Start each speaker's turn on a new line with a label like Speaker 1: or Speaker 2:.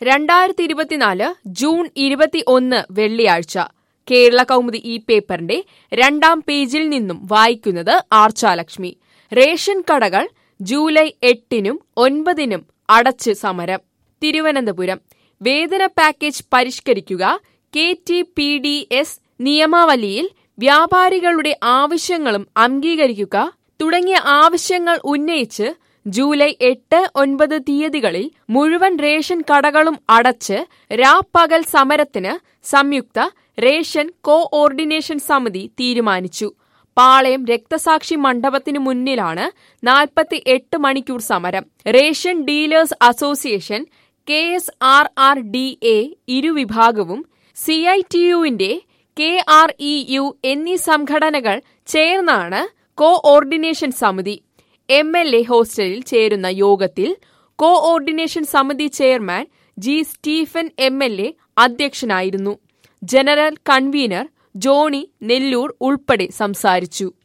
Speaker 1: രണ്ടായിരത്തി ഇരുപത്തിനാല് ജൂൺ ഇരുപത്തി ഒന്ന് വെള്ളിയാഴ്ച കേരള കൗമുദി ഈ പേപ്പറിന്റെ രണ്ടാം പേജിൽ നിന്നും വായിക്കുന്നത് ആർച്ചാലക്ഷ്മി റേഷൻ കടകൾ ജൂലൈ എട്ടിനും ഒൻപതിനും അടച്ച് സമരം തിരുവനന്തപുരം വേതന പാക്കേജ് പരിഷ്കരിക്കുക K T P D S നിയമാവലിയിൽ വ്യാപാരികളുടെ ആവശ്യങ്ങളും അംഗീകരിക്കുക തുടങ്ങിയ ആവശ്യങ്ങൾ ഉന്നയിച്ച് ജൂലൈ എട്ട് ഒൻപത് തീയതികളിൽ മുഴുവൻ റേഷൻ കടകളും അടച്ച് രാപ്പകൽ സമരത്തിന് സംയുക്ത റേഷൻ കോ ഓർഡിനേഷൻ സമിതി തീരുമാനിച്ചു പാളയം രക്തസാക്ഷി മണ്ഡപത്തിനു മുന്നിലാണ് നാൽപ്പത്തി എട്ട് മണിക്കൂർ സമരം ration dealers association K S R R D A ഇരുവിഭാഗവും സി ഐ ടി യുവിന്റെ കെ ആർ ഇ യു എന്നീ സംഘടനകൾ ചേർന്നാണ് കോ ഓർഡിനേഷൻ സമിതി എം എൽ എ ഹോസ്റ്റലിൽ ചേരുന്ന യോഗത്തിൽ കോ ഓർഡിനേഷൻ സമിതി chairman G Stephen M L A അധ്യക്ഷനായിരുന്നു ജനറൽ കൺവീനർ ജോണി നെല്ലൂർ ഉൾപ്പെടെ സംസാരിച്ചു